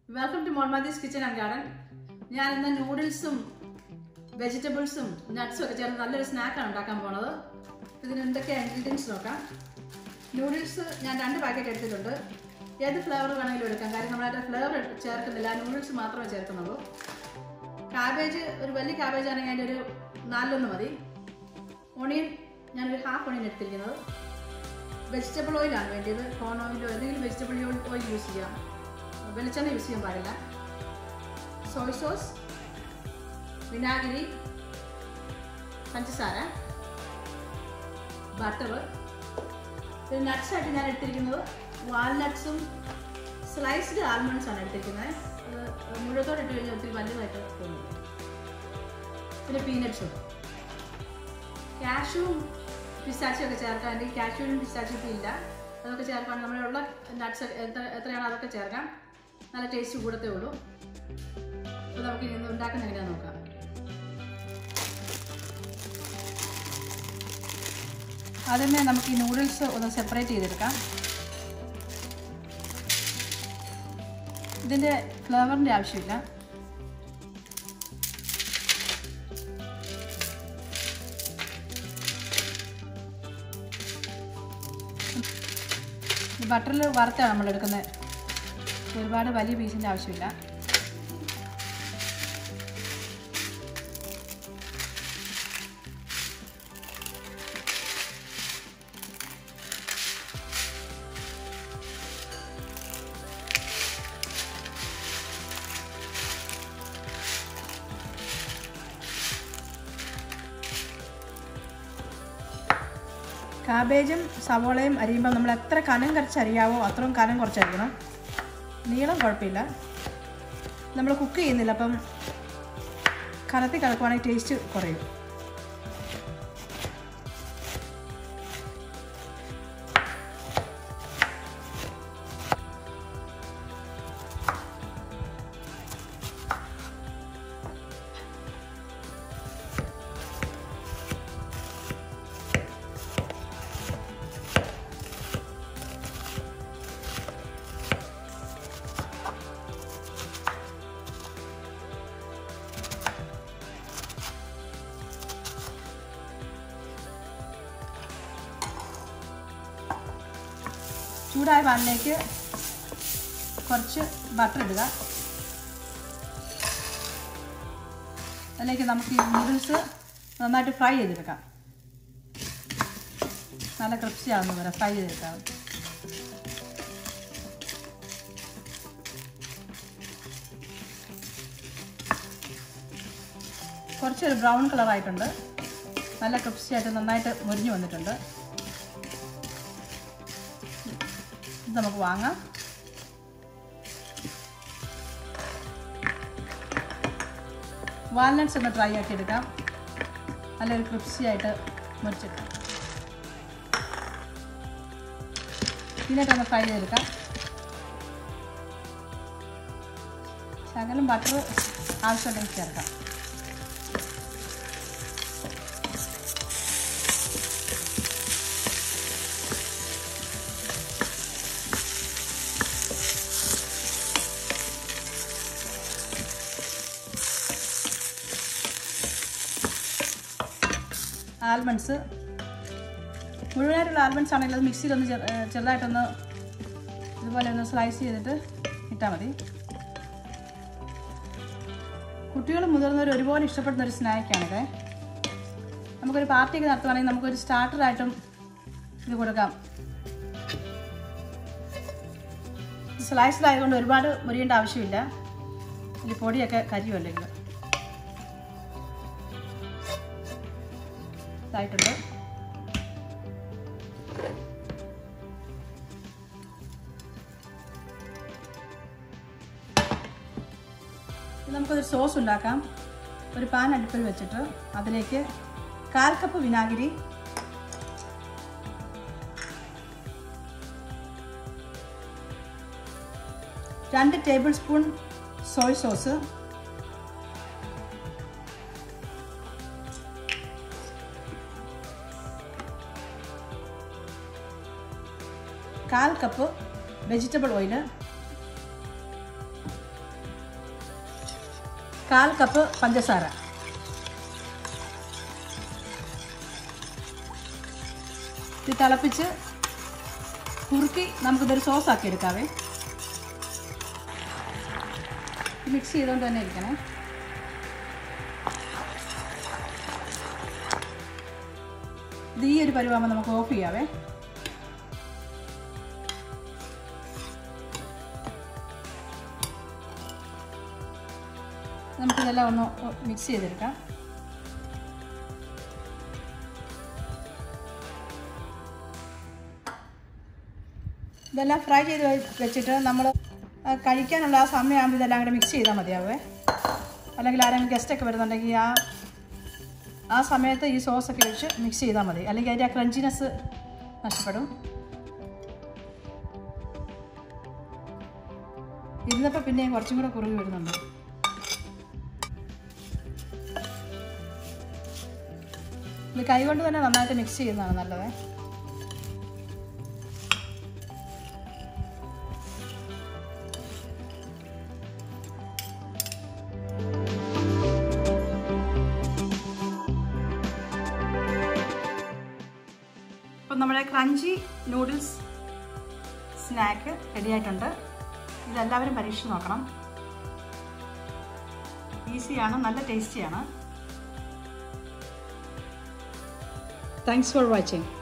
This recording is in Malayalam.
വെൽക്കം ടു മോൾമാദീസ് കിച്ചൺ ആൻഡ് ഗാർഡൻ ഞാൻ ഇന്ന് നൂഡിൽസും വെജിറ്റബിൾസും നട്ട്സും ഒക്കെ ചേർന്ന് നല്ലൊരു സ്നാക്കാണ് ഉണ്ടാക്കാൻ പോണത് ഇതിന് എന്തൊക്കെ ഇൻഗ്രീഡിയൻസ് നോക്കാം നൂഡിൽസ് ഞാൻ രണ്ട് പാക്കറ്റ് എടുത്തിട്ടുണ്ട് ഏത് ഫ്ലേവർ വേണമെങ്കിലും എടുക്കാം കാര്യം നമ്മളതിൻ്റെ ഫ്ലേവർ ചേർക്കുന്നില്ല നൂഡിൽസ് മാത്രമേ ചേർക്കുന്നുള്ളൂ കാബേജ് ഒരു വലിയ കാബേജ് ആണെങ്കിൽ അതിൻ്റെ ഒരു നാലിലൊന്ന് മതി ഓണിയൻ ഞാനൊരു ഹാഫ് ഓണിയൻ എടുത്തിരിക്കുന്നത് വെജിറ്റബിൾ ഓയിലാണ് വേണ്ടിയത് കോൺ ഓയിലോ എന്തെങ്കിലും വെജിറ്റബിൾ ഓയിൽ യൂസ് ചെയ്യാം വെളിച്ചെണ്ണ യൂസ് ചെയ്യാൻ പാടില്ല സോയ് സോസ് വിനാഗിരി പഞ്ചസാര ബട്ടർ പിന്നെ nuts ആയിട്ട് ഞാൻ എടുത്തിരിക്കുന്നത് വാൾനട്ട്സും സ്ലൈസ്ഡ് ആൽമണ്ട്സ് ആണ് എടുത്തിരിക്കുന്നത് അത് മുഴുവത്തോടെ ഇട്ട് കഴിഞ്ഞാൽ ഒത്തിരി വലുതായിട്ട് തോന്നും പിന്നെ പീനട്ട്സും കാഷ്യൂവും പിസ്താച്ചും ഒക്കെ ചേർക്കാം അല്ലെങ്കിൽ കാഷ്യൂവിനും പിസ്താച്ചും ഇപ്പം ഇല്ല അതൊക്കെ ചേർക്കാൻ നമ്മളുള്ള നട്ട്സ് എത്ര എത്രയാണോ അതൊക്കെ ചേർക്കാം നല്ല ടേസ്റ്റ് കൂടത്തേ ഉള്ളൂ അപ്പോൾ നമുക്ക് ഇനി ഇന്ന് ഉണ്ടാക്കുന്ന എങ്ങനെയാണെന്ന് നോക്കാം ആദ്യമേ നമുക്ക് ഈ നൂഡിൽസ് ഒന്ന് സെപ്പറേറ്റ് ചെയ്തെടുക്കാം ഇതിൻ്റെ ഫ്ലേവറിൻ്റെ ആവശ്യമില്ല ബട്ടറിൽ വറുത്താണ് നമ്മൾ എടുക്കുന്നത് ഒരുപാട് വലിയ പീസിൻ്റെ ആവശ്യമില്ല കാബേജും സവോളയും അരിയുമ്പോൾ നമ്മൾ എത്ര കനം കുറച്ചരിയാവോ അത്രയും കനം കുറച്ചരിയണം നീളം കുഴപ്പമില്ല നമ്മൾ കുക്ക് ചെയ്യുന്നില്ല അപ്പം കനത്തിൽ കിടക്കുവാണെങ്കിൽ ടേസ്റ്റ് കുറയും ചൂടായ പാനിലേക്ക് കുറച്ച് ബട്ടർ ഇടുക അതിലേക്ക് നമുക്ക് ഈ നൂഡിൽസ് നന്നായിട്ട് ഫ്രൈ ചെയ്തെടുക്കാം നല്ല ക്രിപ്സി ആവുന്ന പോലെ ഫ്രൈ ചെയ്തെടുക്കാം കുറച്ചൊരു ബ്രൗൺ കളറായിട്ടുണ്ട് നല്ല ക്രിപ്സി ആയിട്ട് നന്നായിട്ട് മുരിഞ്ഞു വന്നിട്ടുണ്ട് ഇത് നമുക്ക് വാങ്ങാം വാൽനട്ട്സ് ഒന്ന് ഡ്രൈ ആക്കി എടുക്കാം നല്ലൊരു ക്രിപ്സി ആയിട്ട് മുറിച്ചെടുക്കാം പീനട്ട് ഒന്ന് ഫ്രൈ ചെയ്തെടുക്കാം ശകലം ബട്ടർ ആവശ്യമുണ്ടെങ്കിൽ ചേർക്കാം ആൽമണ്ട്സ് മുഴുവനായിട്ടുള്ള ആൽമണ്ട്സ് ആണെങ്കിൽ അത് മിക്സിയിലൊന്ന് ചെറു ചെറുതായിട്ടൊന്ന് ഇതുപോലെ ഒന്ന് സ്ലൈസ് ചെയ്തിട്ട് ഇട്ടാൽ മതി കുട്ടികളും മുതിർന്നവരും ഒരുപോലെ ഇഷ്ടപ്പെടുന്ന ഒരു സ്നാക്കാണിത് നമുക്കൊരു പാർട്ടിയൊക്കെ നടത്തുവാണെങ്കിൽ നമുക്കൊരു സ്റ്റാർട്ടറായിട്ടും ഇത് കൊടുക്കാം സ്ലൈസ്ഡ് ആയതുകൊണ്ട് ഒരുപാട് മുരിയേണ്ട ആവശ്യമില്ല ഈ പൊടിയൊക്കെ കരിയുമല്ലെങ്കിൽ ഇതായിട്ടുണ്ട് നമുക്കൊരു സോസ് ഉണ്ടാക്കാം ഒരു പാൻ അടുപ്പിൽ വെച്ചിട്ട് അതിലേക്ക് കാൽ കപ്പ് വിനാഗിരി രണ്ട് ടേബിൾ സ്പൂൺ സോയ് സോസ് കാൽ കപ്പ് വെജിറ്റബിൾ ഓയിൽ കാൽ കപ്പ് പഞ്ചസാര ഇത് തിളപ്പിച്ച് കുറുക്കി നമുക്കിതൊരു സോസ് ആക്കി എടുക്കാവേ മിക്സ് ചെയ്തുകൊണ്ട് തന്നെ ഇരിക്കണേ ഇത് ഈ ഒരു പരുവാകുമ്പോൾ നമുക്ക് ഓഫ് ചെയ്യാവേ നമുക്കിതെല്ലാം ഒന്ന് മിക്സ് ചെയ്തെടുക്കാം ഇതെല്ലാം ഫ്രൈ ചെയ്ത് വെ- വെച്ചിട്ട് നമ്മൾ കഴിക്കാനുള്ള ആ സമയമാകുമ്പോൾ ഇതെല്ലാം കൂടെ മിക്സ് ചെയ്താൽ മതിയാവേ അല്ലെങ്കിൽ ആരെങ്കിലും ഗസ്റ്റൊക്കെ വരുന്നുണ്ടെങ്കിൽ ആ ആ സമയത്ത് ഈ സോസൊക്കെ ഒഴിച്ച് മിക്സ് ചെയ്താൽ മതി അല്ലെങ്കിൽ അതിൻ്റെ ആ ക്രഞ്ചിനെസ് നഷ്ടപ്പെടും ഇരുന്നപ്പോൾ പിന്നെയും കുറച്ചും കൂടെ കുറുകി വരുന്നുണ്ട് ഇത് കൈകൊണ്ട് തന്നെ നന്നായിട്ട് മിക്സ് ചെയ്യുന്നതാണ് നല്ലത് ഇപ്പം നമ്മുടെ ക്രഞ്ചി നൂഡിൽസ് സ്നാക്ക് റെഡി ആയിട്ടുണ്ട് ഇതെല്ലാവരും പരീക്ഷിച്ച് നോക്കണം ഈസിയാണ് നല്ല ടേസ്റ്റിയാണ് താങ്ക്സ് ഫോർ വാച്ചിങ്